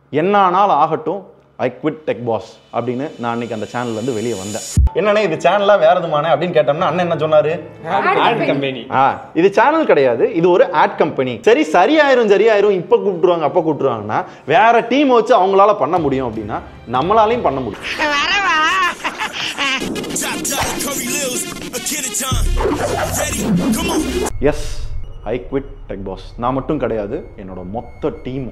என்ன ஆனாலும் ஆகட்டும் ஐ குவிட் டெக் பாஸ் அப்படின்னு நான் அன்னைக்கு அந்த சேனல்ல இருந்து வெளியே வந்தேன் என்னண்ணே இது சேனலா வேற எதுமானே அப்படின்னு கேட்டோம்னா அண்ணன் என்ன சொன்னாரு ஆட் கம்பெனி ஆ இது சேனல் கிடையாது இது ஒரு ஆட் கம்பெனி சரி சரியாயிரும் சரியாயிரும் இப்போ கூப்பிட்டுருவாங்க அப்போ கூப்பிட்டுருவாங்கன்னா வேற டீம் வச்சு அவங்களால பண்ண முடியும் அப்படின்னா நம்மளாலையும் பண்ண முடியும் Top dollar Curry Lils, a kid of time. Ready? Come on. Yes I quit tech boss நான் மட்டும் கிடையாது என்னோட மொத்த டீமும்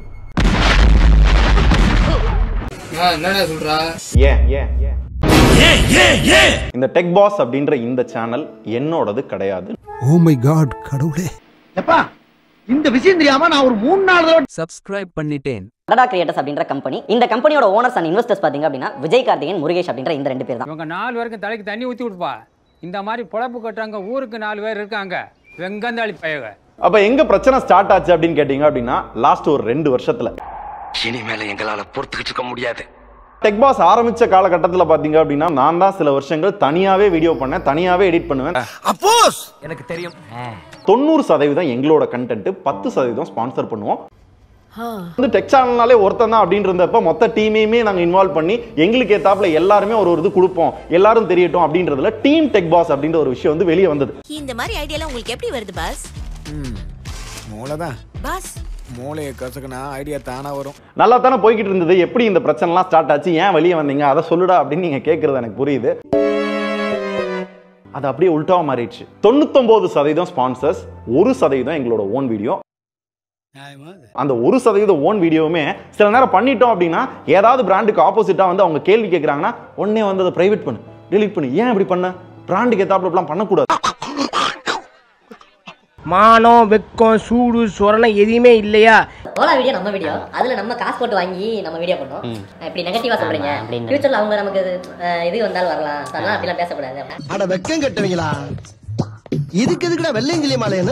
என்னடா சொல்றா ஏன் ஏன் ஏன் இந்த டெக் பாஸ் அப்படின்ற இந்த சேனல் என்னோடது கிடையாது ஓ மை காட் கடவுளே எப்பா இந்த விஷயம் தெரியாம நான் ஒரு மூணு நாலு தடவை சப்ஸ்கிரைப் பண்ணிட்டேன் அடடா கிரியேட்டர்ஸ் அப்படின்ற கம்பெனி இந்த கம்பெனியோட ஓனர்ஸ் அண்ட் இன்வெஸ்டர்ஸ் பாத்தீங்க அப்படின்னா விஜய் கார்த்திகேயன் முருகேஷ் அப்படின்ற இந்த ரெண்டு பேர் தான் இவங்க நாலு பேருக்கு தலைக்கு தண்ணி ஊற்றி விடுப்பா இந்த மாதிரி பொழப்பு கட்டுறவங்க ஊருக்கு நாலு பேர் இருக்காங்க வெங்கந்தாளி பயக அப்ப எங்க பிரச்சனை ஸ்டார்ட் ஆச்சு அப்படின்னு கேட்டீங்க அப்படின்னா லாஸ்ட் ஒரு ரெண்டு வருஷத்துல இனிமேல எங்களால பொறுத்துக்கிட்டு இருக்க முடியாது டெக் பாஸ் ஆரம்பிச்ச காலகட்டத்துல பாத்தீங்க அப்படின்னா நான் தான் சில வருஷங்கள் தனியாவே வீடியோ பண்ணேன் தனியாவே எடிட் பண்ணுவேன் அப்போஸ் எனக்கு தெரியும் தொண்ணூறு சதவீதம் எங்களோட கண்டென்ட் பத்து சதவீதம் ஸ்பான்சர் பண்ணுவோம் வந்து டெக் சேனல்னாலே ஒருத்தன் தான் அப்படின்னு இருந்தப்ப மொத்த டீமையுமே நாங்க இன்வால்வ் பண்ணி எங்களுக்கு ஏத்தாப்புல எல்லாருமே ஒரு ஒரு இது கொடுப்போம் எல்லாரும் தெரியட்டும் அப்படின்றதுல டீம் டெக் பாஸ் அப்படின்ற ஒரு விஷயம் வந்து வெளியே வந்தது இந்த மாதிரி ஐடியாலாம் உங்களுக்கு எப்படி வருது பாஸ் மூளைதான் பாஸ் மூளையை கசக்குனா ஐடியா தானா வரும் நல்லா தானே போய்கிட்டு இருந்தது எப்படி இந்த பிரச்சனைலாம் ஸ்டார்ட் ஆச்சு ஏன் வெளியே வந்தீங்க அதை சொல்லுடா அப்படின்னு நீங்க கேட்கறது எனக்கு புரியுது அது அப்படியே உல்டாவா மாறிடுச்சு தொண்ணூத்தொன்பது சதவீதம் ஸ்பான்சர்ஸ் ஒரு சதவீதம் எங்களோட ஓன் வீடியோ அந்த ஒரு சதவீதம் ஓன் வீடியோவுமே சில நேரம் பண்ணிட்டோம் அப்படின்னா ஏதாவது பிராண்டுக்கு ஆப்போசிட்டா வந்து அவங்க கேள்வி கேட்குறாங்கன்னா உடனே வந்து அதை பிரைவேட் பண்ணு delete பண்ணு ஏன் இப்படி பண்ண பிராண்டுக்கு ஏத்தாப்புலாம் பண்ணக்கூடாது மானம் வெக்கம் சூடு சொரணம் எதுவுமே இல்லையா ஓலா வீடியோ நம்ம வீடியோ அதுல நம்ம காசு போட்டு வாங்கி நம்ம வீடியோ பண்ணோம் இப்படி நெகட்டிவா சொல்றீங்க ஃபியூச்சர்ல அவங்க நமக்கு அஹ், இது வந்தாலும் வரலாம் அதெல்லாம் அப்படிலாம் பேசக்கூடாது அட வெக்கம் கட்டுவீங்களா இதுக்கு எதுக்குடா வெள்ளையங்கிலி மாலையன்னு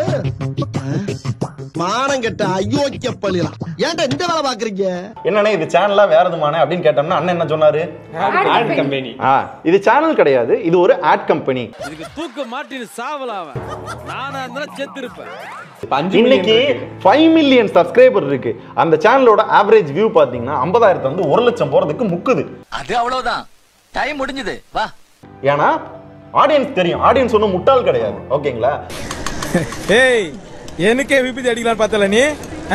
மானம் கெட்ட அயோக்கிய பள்ளிலாம் ஏன்டா இந்த வேலை பாக்குறீங்க என்னண்ணே இது சேனலா வேற எதுமானே அப்படின்னு கேட்டோம்னா அண்ணன் என்ன சொன்னாரு ஆட் கம்பெனி ஆ இது சேனல் கிடையாது இது ஒரு ஆட் கம்பெனி இதுக்கு தூக்க மாட்டின்னு சாவலாவன் நானா இருந்தாலும் செத்து இருப்பேன் அஞ்சு இன்னைக்கு ஃபைவ் மில்லியன் சப்ஸ்கிரைபர் இருக்கு அந்த சேனலோட ஆவரேஜ் வியூ பாத்தீங்கன்னா ஐம்பதாயிரத்து வந்து ஒரு லட்சம் போறதுக்கு முக்குது அது அவ்வளவுதான் டைம் முடிஞ்சது வா ஏன்னா ஆடியன்ஸ் தெரியும் ஆடியன்ஸ் ஒன்றும் முட்டாள் கிடையாது ஓகேங்களா ஏய் எனக்கே விபத்து அடிக்கலாம் பார்த்தல நீ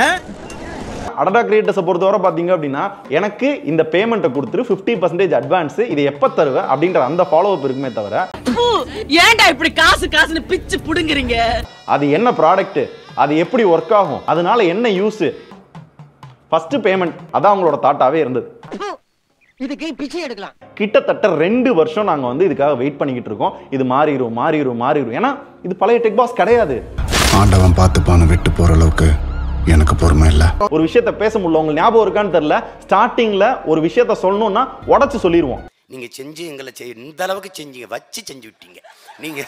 அடடா கிரியேட்டர்ஸை பொறுத்தவரை பார்த்தீங்க அப்படின்னா எனக்கு இந்த பேமெண்ட்டை கொடுத்துரு ஃபிஃப்டி பர்சன்டேஜ் அட்வான்ஸ் இதை எப்போ தருவேன் அப்படின்ற அந்த ஃபாலோ அப் இருக்குமே தவிர ஏன்டா இப்படி காசு காசுன்னு பிச்சு புடுங்குறீங்க அது என்ன ப்ராடக்ட் அது எப்படி ஒர்க் ஆகும் அதனால என்ன யூஸ் ஃபர்ஸ்ட் பேமெண்ட் அதான் அவங்களோட தாட்டாவே இருந்தது இதுக்கு பிச்சை எடுக்கலாம் கிட்டத்தட்ட ரெண்டு வருஷம் நாங்க வந்து இதுக்காக வெயிட் பண்ணிக்கிட்டு இருக்கோம் இது மாறிடும் மாறிடும் மாறிடும் ஏன்னா இது பழைய டெக் பாஸ் கிடையாது ஆண்டவன் பார்த்துப்பான விட்டு போற அளவுக்கு எனக்கு பொறுமை இல்லை ஒரு விஷயத்த பேச முடியல உங்களுக்கு ஞாபகம் இருக்கான்னு தெரியல ஸ்டார்டிங்ல ஒரு விஷயத்த சொல்லணும்னா உடச்சு சொல்லிடுவோம் நீங்க செஞ்சு எங்களை செய்ய இந்த அளவுக்கு செஞ்சீங்க வச்சு செஞ்சு விட்டீங்க நீங்க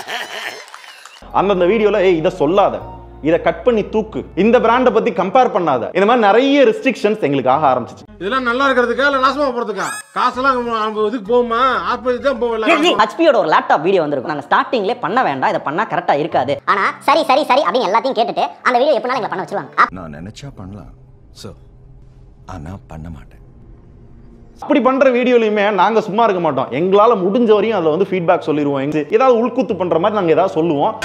அந்தந்த வீடியோல ஏய் இதை சொல்லாத இதை கட் பண்ணி தூக்கு இந்த பிராண்டை பத்தி கம்பேர் பண்ணாத இந்த மாதிரி நிறைய ரெஸ்ட்ரிக்ஷன்ஸ் எங்களுக்கு ஆக ஆரம்பிச்சிச்சு இதெல்லாம் நல்லா இருக்கிறதுக்கா இல்ல நாசமா போறதுக்கா காசெல்லாம் நம்ம இதுக்கு போகுமா ஆஸ்பத்திரி தான் போகல ஹச்பியோட ஒரு லேப்டாப் வீடியோ வந்திருக்கும் நாங்க ஸ்டார்டிங்லேயே பண்ண வேண்டாம் இதை பண்ணா கரெக்டா இருக்காது ஆனா சரி சரி சரி அப்படின்னு எல்லாத்தையும் கேட்டுட்டு அந்த வீடியோ எப்படினாலும் எங்களை பண்ண வச்சிருவாங்க நான் நினைச்சா பண்ணலாம் சோ ஆனா பண்ண மாட்டேன் அப்படி பண்ற வீடியோலயுமே நாங்க சும்மா இருக்க மாட்டோம் எங்களால முடிஞ்ச வரையும் அதுல வந்து ஃபீட்பேக் சொல்லிடுவோம் எங்க- ஏதாவது உள்குத்து பண்ற மாதிரி நாங்க ஏதாவது சொல்லுவோம்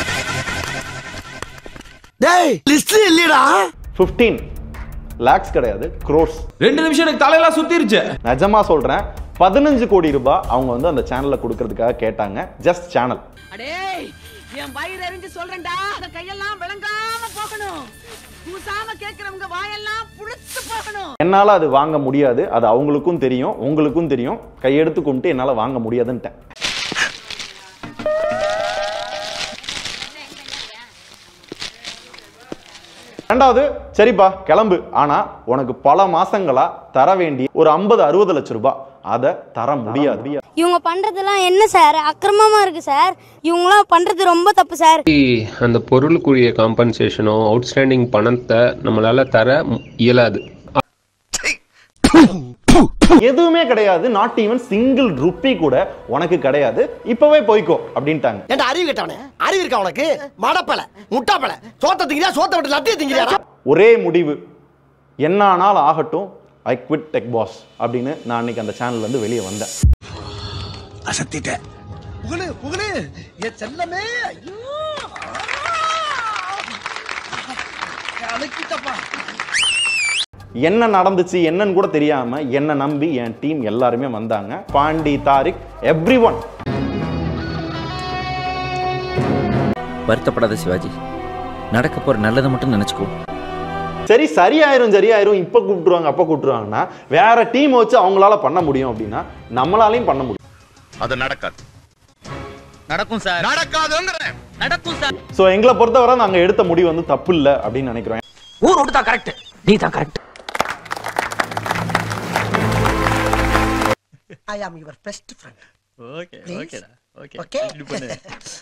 டேய் லிஸ்ட் இல்லையடா 15 லேக்ஸ் கிடையாது க்ரோர்ஸ் ரெண்டு நிமிஷம் எனக்கு தலையெல்லாம் சுத்திருச்சு நிஜமா சொல்றேன் பதினஞ்சு கோடி ரூபாய் அவங்க வந்து அந்த சேனல்ல கொடுக்கறதுக்காக கேட்டாங்க ஜஸ்ட் சேனல் அடேய் என் வயிறு எரிஞ்சு சொல்றேன்டா அந்த கையெல்லாம் விளங்காம போகணும் கூசாம கேக்குறவங்க வாயெல்லாம் புடிச்சு போகணும் என்னால அது வாங்க முடியாது அது அவங்களுக்கும் தெரியும் உங்களுக்கும் தெரியும் கையெடுத்து கும்பிட்டு என்னால வாங்க முடியாதுன்ட்டேன் ரெண்டாவது சரிப்பா கிளம்பு ஆனா உனக்கு பல மாசங்களா தர வேண்டிய ஒரு ஐம்பது அறுபது லட்சம் ரூபாய் அதை தர முடியாது இவங்க பண்றதெல்லாம் என்ன சார் அக்கிரமமா இருக்கு சார் இவங்களாம் பண்றது ரொம்ப தப்பு சார் அந்த பொருளுக்குரிய காம்பன்சேஷனோ அவுட்ஸ்டாண்டிங் பணத்தை நம்மளால தர இயலாது எதுவுமே கிடையாது நாட் ஈவன் சிங்கிள் ருப்பி கூட உனக்கு கிடையாது இப்பவே போய்க்கோ அப்படின்ட்டாங்க ஏன்டா அறிவு கெட்டவனே அறிவு இருக்கா உனக்கு மடப்பல முட்டாப்பல சோத்த திங்கிறியா சோத்த விட்டு லத்திய திங்கிறியா ஒரே முடிவு என்ன ஆனாலும் ஆகட்டும் ஐ குவிட் டெக் பாஸ் அப்படின்னு நான் அன்னைக்கு அந்த சேனல்ல இருந்து வெளியே வந்தேன் அசத்திட்டேன் புகழு புகழு என் செல்லமே ஐயோ அழைக்கிட்டப்பா என்ன நடந்துச்சு என்னன்னு கூட தெரியாம என்ன நம்பி என் டீம் எல்லாருமே வந்தாங்க பாண்டி தாரிக் எவ்ரி ஒன் வருத்தப்படாத சிவாஜி நடக்க போற நல்லதை மட்டும் நினைச்சுக்கோ சரி சரியாயிரும் சரியாயிரும் இப்ப கூப்பிட்டுருவாங்க அப்ப கூப்பிட்டுருவாங்கன்னா வேற டீம் வச்சு அவங்களால பண்ண முடியும் அப்படின்னா நம்மளாலையும் பண்ண முடியும் அது நடக்காது நடக்கும் சார் நடக்காதுங்கிறேன் நடக்கும் சார் ஸோ எங்களை பொறுத்தவரை நாங்க எடுத்த முடிவு வந்து தப்பு இல்லை அப்படின்னு நினைக்கிறோம் ஊர் விட்டு தான் கரெக்ட் நீ தான் correct I am your best friend okay Please. ஓகேடா ஓகே ஓகே இப்படி பண்ணு